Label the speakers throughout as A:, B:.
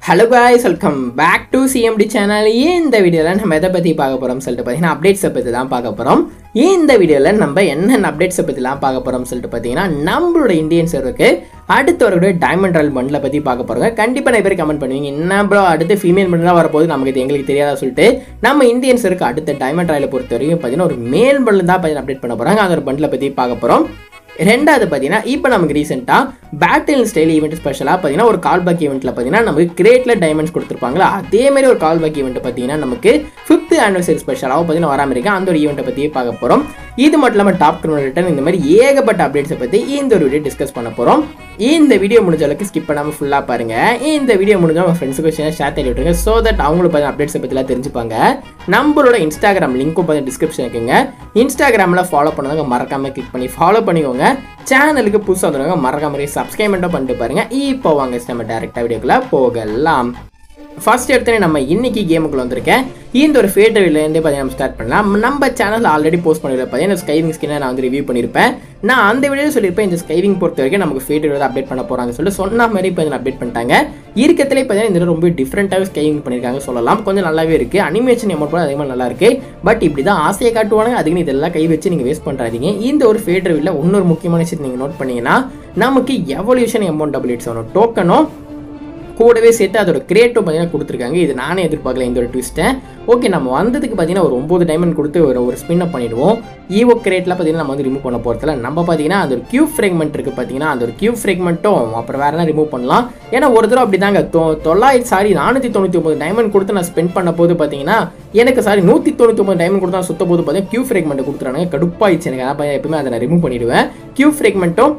A: hello guys welcome back to CMT channel இந்த வீடியோவில் நம்ம எதை பற்றி பார்க்க போகிறோம்னு சொல்லிட்டு பார்த்தீங்கன்னா அப்டேட்ஸை பற்றி தான் பார்க்க போகிறோம் இந்த வீடியோவில் நம்ம என்னென்ன அப்டேட்ஸை பற்றிலாம் பார்க்க போகிறோம்னு சொல்லிட்டு பார்த்தீங்கன்னா நம்மளோட இந்தியன் சர்வருக்கு அடுத்து வரக்கூடிய டைமண்ட் ராயல் பண்டில் பற்றி பார்க்க போகிறோங்க கண்டிப்பாக நிறைய பேர் கமெண்ட் பண்ணுவீங்க என்ன ப்ரோ அடுத்து ஃபீமேல் பண்டில் தான் வரப்போகுது நமக்கு இது எங்களுக்கு தெரியாதா சொல்லிட்டு நம்ம இந்தியன் சருக்கு அடுத்த டைமண்ட் ராயலை பொறுத்த வரைக்கும் பார்த்தீங்கன்னா ஒரு மேல் பண்டில் தான் பார்த்தீங்கன்னா அப்டேட் பண்ண போகிறாங்க அந்த ஒரு பண்டிலை பற்றி பார்க்க போகிறோம் ரெண்டாவது பார்த்தீங்கன்னா இப்போ நமக்கு ரீசெண்டாக பேட்டில் ஸ்டைல் ஈவெண்ட் ஸ்பெஷலாக பார்த்தீங்கன்னா ஒரு கால் பேக் ஈவெண்ட்டில் பார்த்தீங்கன்னா நமக்கு கிரேட்டில் டைமண்ட்ஸ் கொடுத்துருப்பாங்களா அதே மாதிரி ஒரு கால் பேக் ஈவெண்ட் பார்த்தீங்கன்னா நமக்கு ஃபிஃப்த் ஆனிவர்சரி ஸ்பெஷலாக பார்த்தீங்கன்னா வராமல் இருக்கு அந்த ஒரு ஈவெண்ட்டை பற்றியே பார்க்க போகிறோம் இது மட்டும் இல்லாமல் டாப் கிரிமினல் ரிட்டர்ன் இந்த மாதிரி ஏகப்பட்ட அப்டேட்ஸை பற்றி இந்த ஒரு வீடியோ டிஸ்கஸ் பண்ண போகிறோம் இந்த வீடியோ முடிஞ்ச அளவுக்கு ஸ்கிப் பண்ணாமல் ஃபுல்லாக பாருங்கள் இந்த வீடியோ முடிஞ்சால் உங்கள் ஃப்ரெண்ட்ஸுக்கு ஷேர் தள்ளி விட்டுருங்க ஸோ தட் அவங்களும் பார்த்து அப்டேட்ஸை பற்றிலாம் தெரிஞ்சுப்பாங்க நம்மளோட இன்ஸ்டாகிராம் லிங்க்கும் பார்த்து டிஸ்கிரிப்ஷன் இருக்குங்க இன்ஸ்டாகிராமில் ஃபாலோ பண்ணவங்க மறக்காமல் கிளிக் பண்ணி ஃபாலோ பண்ணிக்கோங்க சேனலுக்கு புதுசாக வந்துடுங்க மறக்காம சப்ஸ்கிரைப் மட்டும் பண்ணிட்டு பாருங்க இப்போ வாங்க நம்ம டேரெக்டாக வீடியோக்குள்ளே போகலாம் ஃபர்ஸ்ட் எடுத்தோடனே நம்ம இன்னைக்கு கேமுக்குள்ள வந்திருக்கேன் இந்த ஒரு ஃபேட்டர்லேருந்தே பார்த்தீங்கன்னா நம்ம ஸ்டார்ட் பண்ணலாம் நம்ம சேனல் ஆல்ரெடி போஸ்ட் பண்ணிருப்பேன் பார்த்தீங்கன்னா ஸ்கைவிங் ஸ்கின்னை நான் வந்து ரிவ்யூ பண்ணியிருப்பேன் நான் அந்த வீடியோ சொல்லியிருப்பேன் இந்த ஸ்கைவிங் பொறுத்த வரைக்கும் நமக்கு ஃபேட்டர் வந்து அப்டேட் பண்ண போகிறாங்க சொல்லிட்டு சொன்ன மாதிரி இப்போ அப்டேட் பண்ணிட்டாங்க இருக்கத்திலே பார்த்தீங்கன்னா இந்த ரொம்ப டிஃப்ரெண்ட்டாகவே ஸ்கைவிங் பண்ணியிருக்காங்க சொல்லலாம் கொஞ்சம் நல்லாவே இருக்குது அனிமேஷன் எமௌண்ட் கூட அதிகமாக நல்லா இருக்கு பட் இப்படி தான் ஆசையை காட்டுவாங்க அதுக்கு இதெல்லாம் கை வச்சு நீங்கள் வேஸ்ட் பண்ணுறாதீங்க இந்த ஒரு ஃபேட்டர் வீட்டில் இன்னொரு முக்கியமான விஷயத்தை நீங்கள் நோட் பண்ணீங்கன்னா நமக்கு எவல்யூஷன் எமௌண்ட் டபுள் வரும் டோக்கனும் கூடவே சேர்த்து அதோட கிரேட்டும் பார்த்தீங்கன்னா கொடுத்துருக்காங்க இது நானே எதிர்பார்க்கல இந்த ஒரு ட்விஸ்ட்டை ஓகே நம்ம வந்ததுக்கு பார்த்தீங்கன்னா ஒரு ஒம்பது டைமண்ட் கொடுத்து ஒரு ஒரு ஸ்பின் அப் பண்ணிடுவோம் ஈவோ கிரேட்டில் பார்த்தீங்கன்னா நம்ம வந்து ரிமூவ் பண்ண போகிறதுல நம்ம பார்த்தீங்கன்னா அந்த ஒரு கியூப் ஃப்ரெக்மெண்ட் இருக்குது பார்த்தீங்கன்னா அந்த ஒரு கியூப் ஃப்ரெக்மெண்ட்டும் அப்புறம் வேறு என்ன ரிமூவ் பண்ணலாம் ஏன்னா ஒரு தடவை அப்படி தாங்க தொ தொள்ளாயிரத்தி சாரி நானூற்றி தொண்ணூற்றி ஒம்பது டைமண்ட் கொடுத்து நான் ஸ்பெண்ட் பண்ண போது பார்த்தீங்கன்னா எனக்கு சாரி நூற்றி தொண்ணூற்றி ஒம்பது டைமண்ட் கொடுத்தா சுத்த போது பார்த்தீங்கன்னா கியூப் ஃப்ரெக்மெண்ட் கொடுத்துறாங்க கடுப்பாயிடுச்சு எனக்கு அதான் எப்பவுமே அதை நான் ரிமூவ் பண்ணிடுவேன் கியூப் ஃப்ரெக்மெண்ட்டும்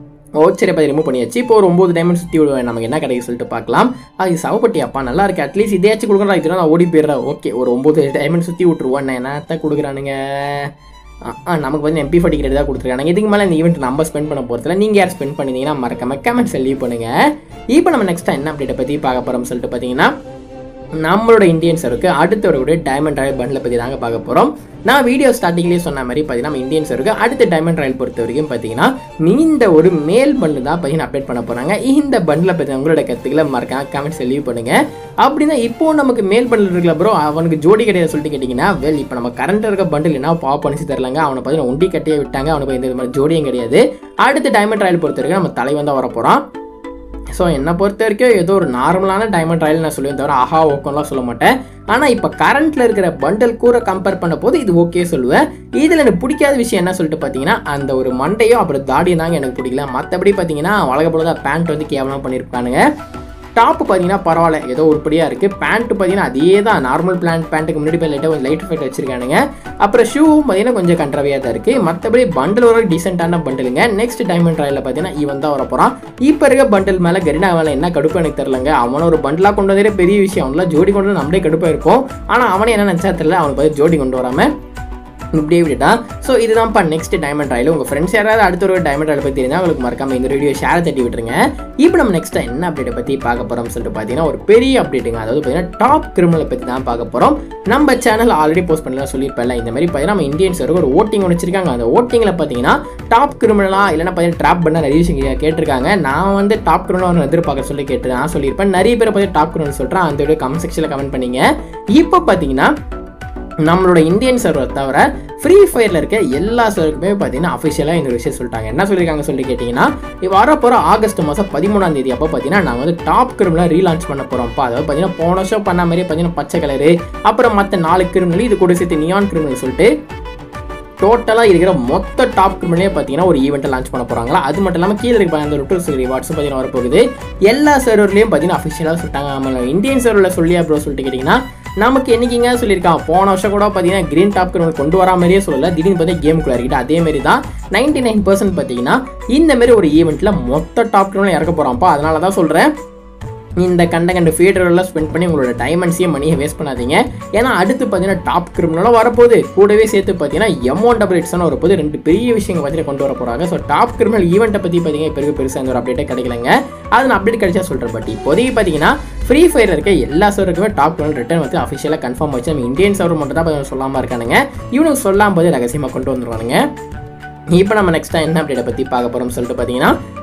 A: ஓ சரி அப்போ ரிமூவ் பண்ணியாச்சு இப்போ ஒரு ஒம்பது டைமண்ட் சுற்றி விடுவேன் நமக்கு என்ன கிடைக்கும் சொல்லிட்டு பார்க்கலாம் அது சவப்பட்டி அப்பா நல்லா இருக்கு அட்லீஸ்ட் இதையாச்சும் கொடுக்குறா இதுனா நான் ஓடி போயிடுறேன் ஓகே ஒரு ஒம்பது டைமண்ட் சுற்றி விட்ருவோம் நான் என்னத்த கொடுக்குறானுங்க ஆ நமக்கு வந்து எம்பி ஃபார்ட்டி கிரேட் தான் கொடுத்துருக்காங்க இதுக்கு மேலே இந்த ஈவெண்ட் நம்ம ஸ்பெண்ட் பண்ண போகிறதுல நீங்கள் யார் ஸ்பெண்ட் பண்ணிங்கன்னா மறக்காம கமெண்ட்ஸ் லீவ் பண்ணுங்கள் இப்போ நம்ம நெக்ஸ்ட்டாக என்ன அப்டேட்டை பற்றி பார்க்க போகிறோம்னு சொல்லிட்டு பார்த்தீங்கன்னா நம்மளோட இந்தியன் சருக்கு அடுத்த வரக்கூடிய டைமண்ட் ராயல் பண்டில் பற்றி தாங்க பார்க்க போகிறோம் நான் வீடியோ ஸ்டார்டிங்லேயே சொன்ன மாதிரி பார்த்தீங்கன்னா நம்ம இந்தியன் சருக்கு அடுத்த டைமண்ட் ராயல் பொறுத்த வரைக்கும் பார்த்தீங்கன்னா இந்த ஒரு மேல் பண்டு தான் பார்த்தீங்கன்னா அப்டேட் பண்ண போகிறாங்க இந்த பண்டில் பற்றி உங்களோட கருத்துக்களை மறக்காம கமெண்ட்ஸ் லீவ் பண்ணுங்கள் அப்படின்னா இப்போ நமக்கு மேல் பண்டில் இருக்குல்ல ப்ரோ அவனுக்கு ஜோடி கிடையாது சொல்லிட்டு கேட்டிங்கன்னா வெல் இப்போ நம்ம கரண்ட் இருக்க பண்டில் என்ன பாப் பண்ணிச்சு தரலாங்க அவனை பார்த்தீங்கன்னா ஒண்டி கட்டியே விட்டாங்க அவனுக்கு இந்த மாதிரி ஜோடியும் கிடையாது அடுத்த டைமண்ட் ராயல் பொறுத்த வரைக்கும் நம்ம தலைவன் தான் வர போகிறான் ஸோ என்னை பொறுத்த வரைக்கும் ஏதோ ஒரு நார்மலான டைமண்ட் ராயல் நான் சொல்லுவேன் தவிர ஆஹா ஓக்கம்லாம் சொல்ல மாட்டேன் ஆனால் இப்போ கரண்ட்டில் இருக்கிற பண்டல் கூட கம்பேர் பண்ண போது இது ஓகே சொல்லுவேன் இதில் எனக்கு பிடிக்காத விஷயம் என்ன சொல்லிட்டு பார்த்தீங்கன்னா அந்த ஒரு மண்டையும் அப்புறம் தாடியும் தாங்க எனக்கு பிடிக்கல மற்றபடி பார்த்தீங்கன்னா வழக்கப்பொழுது பேண்ட் வந்து கேவலம் பண்ணியிருப்பானுங்க டாப் பார்த்தீங்கன்னா பரவாயில்ல ஏதோ உருப்படியாக இருக்குது பேண்ட் பார்த்தீங்கன்னா அதே தான் நார்மல் பிளான் பேண்ட்டுக்கு முன்னாடி போய் லைட்டாக கொஞ்சம் லைட் எஃபெக்ட் வச்சிருக்கானுங்க அப்புறம் ஷூவும் பார்த்தீங்கன்னா கொஞ்சம் கண்ட்ரவியாக தான் இருக்குது மற்றபடி பண்டில் ஒரு டீசெண்டான பண்டிலுங்க நெக்ஸ்ட் டைமண்ட் ராயில் பார்த்தீங்கன்னா இவன் தான் வர போகிறான் இப்போ இருக்க பண்டில் மேலே கரினா மேலே என்ன கடுப்பு எனக்கு தெரிலங்க அவனை ஒரு பண்டிலாக கொண்டு வந்ததே பெரிய விஷயம் அவனெலாம் ஜோடி கொண்டு வந்து நம்மளே கடுப்பாக இருக்கும் ஆனால் அவனே என்ன நினச்சா தெரியல அவனுக்கு பார்த்து ஜோடி கொண்டு வராமல் இப்படியே விட்டுட்டா ஸோ இதுதான்ப்பா நெக்ஸ்ட் டைமண்ட் ராயில் உங்கள் ஃப்ரெண்ட்ஸ் யாராவது அடுத்த ஒரு டைமண்ட் ராயில் பற்றி இருந்தால் உங்களுக்கு மறக்காம இந்த வீடியோ ஷேர் தட்டி விட்டுருங்க இப்போ நம்ம நெக்ஸ்ட் என்ன அப்டேட்டை பற்றி பார்க்க போகிறோம்னு சொல்லிட்டு பார்த்தீங்கன்னா ஒரு பெரிய அப்டேட்டுங்க அதாவது பார்த்தீங்கன்னா டாப் கிரிமினலை பற்றி தான் பார்க்க போகிறோம் நம்ம சேனல் ஆல்ரெடி போஸ்ட் பண்ணலாம் சொல்லியிருப்பேன் இந்த மாதிரி பார்த்தீங்கன்னா நம்ம இந்தியன்ஸ் ஒரு ஓட்டிங் வச்சிருக்காங்க அந்த ஓட்டிங்கில் பார்த்தீங்கன்னா டாப் கிரிமினலா இல்லைன்னா பார்த்தீங்கன்னா ட்ராப் பண்ண நிறைய விஷயம் கேட்டிருக்காங்க நான் வந்து டாப் கிரிமினல் எதிர்பார்க்க சொல்லி கேட்டு நான் சொல்லியிருப்பேன் நிறைய பேர் பார்த்து டாப் கிரிமினல் சொல்கிறேன் அந்த வீடியோ கமெண்ட் செக்ஷனில் கமெண்ட் பண்ணீங்க இப்போ பார்த்தீங்கன்னா நம்மளோட இந்தியன் சர்வர் தவிர ஃப்ரீ ஃபயரில் இருக்க எல்லா சர்வருக்குமே பார்த்தீங்கன்னா அஃபிஷியலாக இந்த விஷயம் சொல்லிட்டாங்க என்ன சொல்லியிருக்காங்க சொல்லி கேட்டிங்கன்னா வரப்போகிற ஆகஸ்ட் மாதம் பதிமூணாம் தேதி அப்போ பார்த்தீங்கன்னா நாங்கள் வந்து டாப் கிரிமினலாக ரீலான்ச் பண்ண போகிறோம்ப்பா அதாவது பார்த்தீங்கன்னா போன வருஷம் பண்ண மாதிரி பார்த்தீங்கன்னா பச்சை கலரு அப்புறம் மற்ற நாலு கிரிமினல் இது கூட சேர்த்து நியான் கிரிமினல் சொல்லிட்டு டோட்டலாக இருக்கிற மொத்த டாப் கிரிமினலே பார்த்தீங்கன்னா ஒரு ஈவெண்ட்டை லான்ச் பண்ண போகிறாங்களா அது மட்டும் இல்லாமல் கீழே இருக்க அந்த ரிட்டர்ஸ் ரிவார்ட்ஸும் பார்த்தீங்கன்னா வரப்போகுது எல்லா சர்வர்லேயும் பார்த்தீங்கன்னா அஃபிஷியலாக சொல்லிட்டாங்க நம்ம இந்தியன் சர்வரில் சொல்லியா ப்ரோ சொல்லிட்டு கேட்டிங்கன்னா நமக்கு என்னைக்குங்க சொல்லியிருக்கான் போன வருஷம் கூட பார்த்தீங்கன்னா கிரீன் டாப் கிரிமினல் கொண்டு வர மாதிரியே சொல்லல திடீர்னு பார்த்தா கேமுக்குள்ள இறக்கிட்டு அதே மாதிரி தான் நைன்டி நைன் பர்சன்ட் பார்த்தீங்கன்னா இந்த மாதிரி ஒரு ஈவெண்ட்டில் மொத்த டாப் கிரிமினல் இறக்க போகிறான்ப்பா அதனால தான் சொல்கிறேன் இந்த கண்ட கண்ட ஃபீடரெல்லாம் ஸ்பெண்ட் பண்ணி உங்களோட டைமண்ட்ஸையும் மணியை வேஸ்ட் பண்ணாதீங்க ஏன்னா அடுத்து பார்த்தீங்கன்னா டாப் கிரிமினலும் வரப்போகுது கூடவே சேர்த்து பார்த்தீங்கன்னா எமௌண்ட் அப்டேட்ஸான வரப்போது ரெண்டு பெரிய விஷயங்கள் பார்த்தீங்கன்னா கொண்டு வர போகிறாங்க ஸோ டாப் கிரிமினல் ஈவெண்ட்டை பற்றி பார்த்தீங்கன்னா பெரிய பெருசாக இந்த ஒரு அப்டேட்டே கிடைக்கலங்க அது நான் அப்டேட் கிடைச்சா சொல்கிறேன் பட் இப்போதைக்கு பார்த்தீங்கன்னா ஃப்ரீ ஃபயரில் இருக்க எல்லா சர்வருக்குமே டாப் கிரிமினல் ரிட்டர்ன் வந்து அஃபிஷியலாக கன்ஃபார்ம் வச்சு நம்ம இந்தியன் சர்வர் மட்டும் தான் கொஞ்சம் சொல்லாமல் இருக்கானுங்க இவனுக்கு சொல்லாமல் போது ரகசியமாக கொண்டு வந்துருவானுங்க இப்போ நம்ம நெக்ஸ்ட்டாக என்ன அப்டேட்டை பற்றி பார்க்க போகிறோம்னு சொல்லிட்டு பார்த்தீங்கன்னா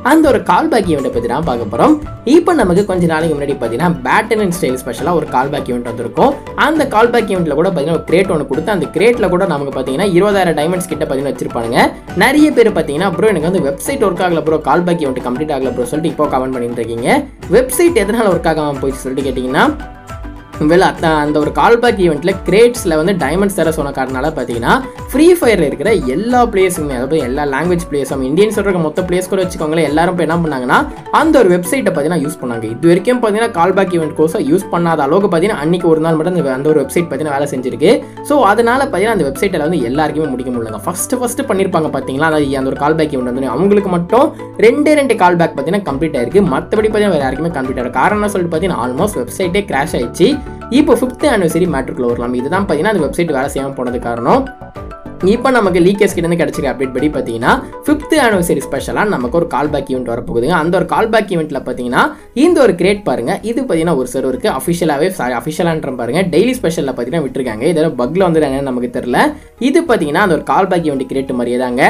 A: அந்த ஒரு கால் பேக் ஈவெண்ட்டை பற்றி தான் பார்க்க போகிறோம் இப்போ நமக்கு கொஞ்ச நாளைக்கு முன்னாடி பார்த்தீங்கன்னா பேட்டன் அண்ட் ஸ்டைல் ஸ்பெஷலாக ஒரு கால் பேக் ஈவெண்ட் வந்திருக்கும் அந்த கால் பேக் ஈவெண்ட்டில் கூட பார்த்தீங்கன்னா ஒரு கிரேட் ஒன்று கொடுத்து அந்த கிரேட்டில் கூட நமக்கு பார்த்தீங்கன்னா இருபதாயிரம் டைமண்ட்ஸ் கிட்ட பார்த்தீங்கன்னா வச்சிருப்பாங்க நிறைய பேர் பார்த்தீங்கன்னா ப்ரோ எனக்கு வந்து வெப்சைட் ஒர்க் ஆகல bro call back event complete ஆகல ப்ரோ சொல்லிட்டு இப்போ கமெண்ட் பண்ணிட்டு இருக்கீங்க வெப்சைட் எதனால் ஒர்க் ஆகாமல் போய் சொல்லிட்டு கேட்டிங்கன்னா வெல் அத்த அந்த ஒரு கால்பேக் ஈவெண்ட்டில் கிரேட்ஸில் வந்து டைமண்ட்ஸ் தர சொன்ன காரணனால பார்த்தீங்கன்னா ஃப்ரீ ஃபயரில் இருக்கிற எல்லா பிளேயர்ஸுமே அதாவது எல்லா லாங்குவேஜ் பிளேயர்ஸும் இந்தியன்ஸ் இருக்க மொத்த பிளேயர்ஸ் கூட வச்சுக்கோங்களேன் எல்லாரும் இப்போ என்ன பண்ணாங்கன்னா அந்த ஒரு வெப்சைட்டை பார்த்தீங்கன்னா யூஸ் பண்ணாங்க இது வரைக்கும் பார்த்தீங்கன்னா கால்பேக் ஈவெண்ட் கோர்ஸை யூஸ் பண்ணாத அளவுக்கு பார்த்தீங்கன்னா அன்னைக்கு ஒரு நாள் மட்டும் அந்த அந்த ஒரு வெப்சைட் பார்த்தீங்கன்னா வேலை செஞ்சிருக்கு ஸோ அதனால பார்த்தீங்கன்னா அந்த வெப்சைட்டில் வந்து எல்லாருக்குமே முடிக்க முடியலங்க ஃபஸ்ட்டு ஃபஸ்ட்டு பண்ணியிருப்பாங்க பார்த்தீங்களா அதாவது அந்த ஒரு கால்பேக் ஈவெண்ட் வந்து அவங்களுக்கு மட்டும் ரெண்டே ரெண்டு கால் பேக் பார்த்தீங்கன்னா கம்ப்ளீட் ஆயிருக்கு மற்றபடி பார்த்தீங்கன்னா வேறு யாருக்குமே கம்ப்ளீட் ஆயிருக்கு காரணம் என்ன சொல்லிட்டு பார்த்தீங்கன்னா ஆல்மோஸ்ட் வெப்சைட்டே கிராஷ் ஆயிடுச்சு இப்போ ஃபிஃப்த் ஆனிவர்சரி மேட்ருக்குள்ள வரலாம் இதுதான் பார்த்தீங்கன்னா அந்த வெப்சைட் வேலை செய்யாமல் போனது காரணம் இப்போ நமக்கு லீக்கேஸ் கிட்ட இருந்து கிடைச்சிருக்க அப்டேட் படி பார்த்தீங்கன்னா ஃபிஃப்த் ஆனிவர்சரி ஸ்பெஷலாக நமக்கு ஒரு கால் பேக் ஈவெண்ட் வரப்போகுதுங்க அந்த ஒரு கால் பேக் ஈவெண்ட்டில் பார்த்தீங்கன்னா இந்த ஒரு கிரேட் பாருங்க இது பார்த்தீங்கன்னா ஒரு சர்வருக்கு அஃபிஷியலாகவே சாரி அஃபிஷியலான்ற பாருங்க டெய்லி ஸ்பெஷலில் பார்த்தீங்கன்னா விட்டுருக்காங்க இதில் பக்கில் வந்து என்னன்னு நமக்கு தெரியல இது பார்த்தீங்கன்னா அந்த ஒரு கால் பேக் ஈவெண்ட் கிரேட் மாதிரியே தாங்க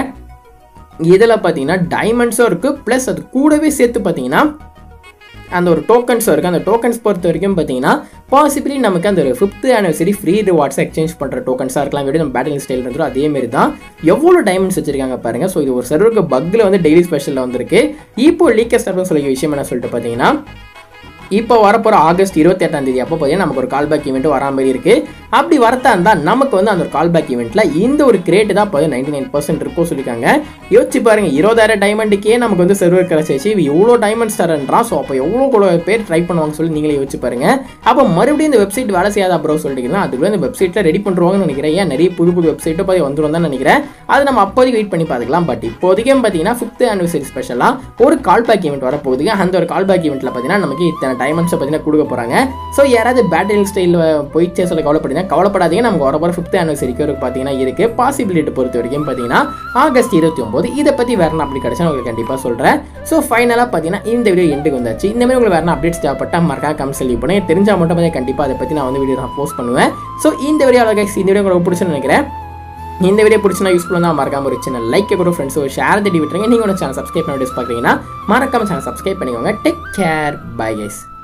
A: இதில் பார்த்தீங்கன்னா டைமண்ட்ஸும் இருக்குது ப்ளஸ் அது கூடவே சேர்த்து பார்த்தீங்கன்னா அந்த ஒரு டோக்கன்ஸும் இருக்குது அந்த டோக்கன்ஸ் பொறுத்த வரைக்கும் பார்த்தீங்கன்னா பாசிபிளி நமக்கு அந்த ஒரு fifth anniversary free rewards exchange பண்ணுற டோக்கன்ஸாக இருக்கலாம் வீடியோ நம்ம பேட்டில் ஸ்டைல் இருந்துரும் அதேமாரி தான் எவ்வளோ டைமண்ட்ஸ் வச்சிருக்காங்க பாருங்கள் ஸோ இது ஒரு சர்வருக்கு பக்கில் வந்து டெய்லி ஸ்பெஷலில் வந்திருக்கு இப்போ லீக்கஸ் சர்வர் சொல்லிய விஷயம் என்ன சொல்லிட்டு பார்த்தீங்கன்னா இப்போ வரப்போகிற ஆகஸ்ட் இருபத்தி எட்டாம் தேதி அப்போ பார்த்தீங்கன்னா நமக்கு ஒரு கால்பேக் ஈவெண்ட் வரா மாதிரி இருக்குது அப்படி வரத்தா இருந்தால் நமக்கு வந்து அந்த ஒரு கால்பேக் ஈவெண்ட்டில் இந்த ஒரு கிரேட் தான் இப்போ நைன்டி நைன் பர்சன்ட் இருக்கும் சொல்லியிருக்காங்க யோசிச்சு பாருங்க இருபதாயிரம் டைமண்டுக்கே நமக்கு வந்து சர்வர் கிடச்சிச்சு இவ எவ்வளோ டைமண்ட்ஸ் தரன்றான் ஸோ அப்போ எவ்வளோ கூட பேர் ட்ரை பண்ணுவாங்க சொல்லி நீங்களே யோசிச்சு பாருங்க அப்போ மறுபடியும் இந்த வெப்சைட் வேலை செய்யாத அப்புறம் சொல்லிட்டீங்கன்னா அதுக்குள்ள இந்த வெப்சைட்டில் ரெடி பண்ணுவாங்கன்னு நினைக்கிறேன் ஏன் நிறைய புது புது வெப்சைட்டோ பார்த்து வந்துடும் தான் நினைக்கிறேன் அது நம்ம அப்போதைக்கு வெயிட் பண்ணி பார்த்துக்கலாம் பட் இப்போதைக்கும் பார்த்தீங்கன்னா ஃபிஃப்த் ஆனிவர்சரி ஸ்பெஷலாக ஒரு கால் பேக் ஈவெண்ட் வரப்போகுதுங்க அந்த ஒரு கால் பேக் ஈவெண்ட்டில் பார்த்தீங்கன்னா நமக்கு இத்தனை டைமண்ட்ஸை பார்த்தீங்கன்னா கொடுக்க போகிறாங்க ஸோ யாராவது பேட்டில் ஸ்டைலில் போயிடுச்சே சொல்ல கவலைப்படுங்க கவலைப்படாதீங்க நமக்கு வர போகிற ஃபிஃப்த் ஆனிவர்சரிக்கு ஒரு பார்த்தீங்கன்னா இருக்குது பாசிபிலிட்டி பொறுத்த வரைக்கும் பார்த்தீங்கன்னா ஆகஸ்ட் இருபத்தி ஒம்பது இதை பற்றி வேறு அப்படி கிடச்சா உங்களுக்கு கண்டிப்பாக சொல்கிறேன் ஸோ ஃபைனலாக பார்த்தீங்கன்னா இந்த வீடியோ எண்டுக்கு வந்தாச்சு இந்த மாதிரி உங்களுக்கு வேறு அப்டேட்ஸ் தேவைப்பட்டால் மறக்காம கமெண்ட்ஸ் லீவ் பண்ணேன் தெரிஞ்சால் மட்டும் பார்த்தீங்கன்னா கண்டிப்பாக அதை பற்றி நான் வந்து வீடியோ நான் போஸ்ட் பண்ணுவேன் ஸோ இந்த வீடியோ அழகாக இந்த வீடியோ உங்களுக்கு பிடிச்சுன்னு நினைக்கிறேன் இந்த வீடியோ பிடிச்சினா யூஸ்ஃபுல்லாக தான் மறக்காம ஒரு சின்ன லைக் கூட ஃப்ரெண்ட்ஸ் ஒரு ஷேர் தட்டி விட்டுருங்க நீங்கள் ஒரு சேனல் சப்ஸ்கிரைப் பண்ணி பார்க்குறீங்கன்னா மறக்காம சேனல் சப்ஸ்கிரைப் பண்ணிக்கோங்க டேக் கேர் பை கைஸ்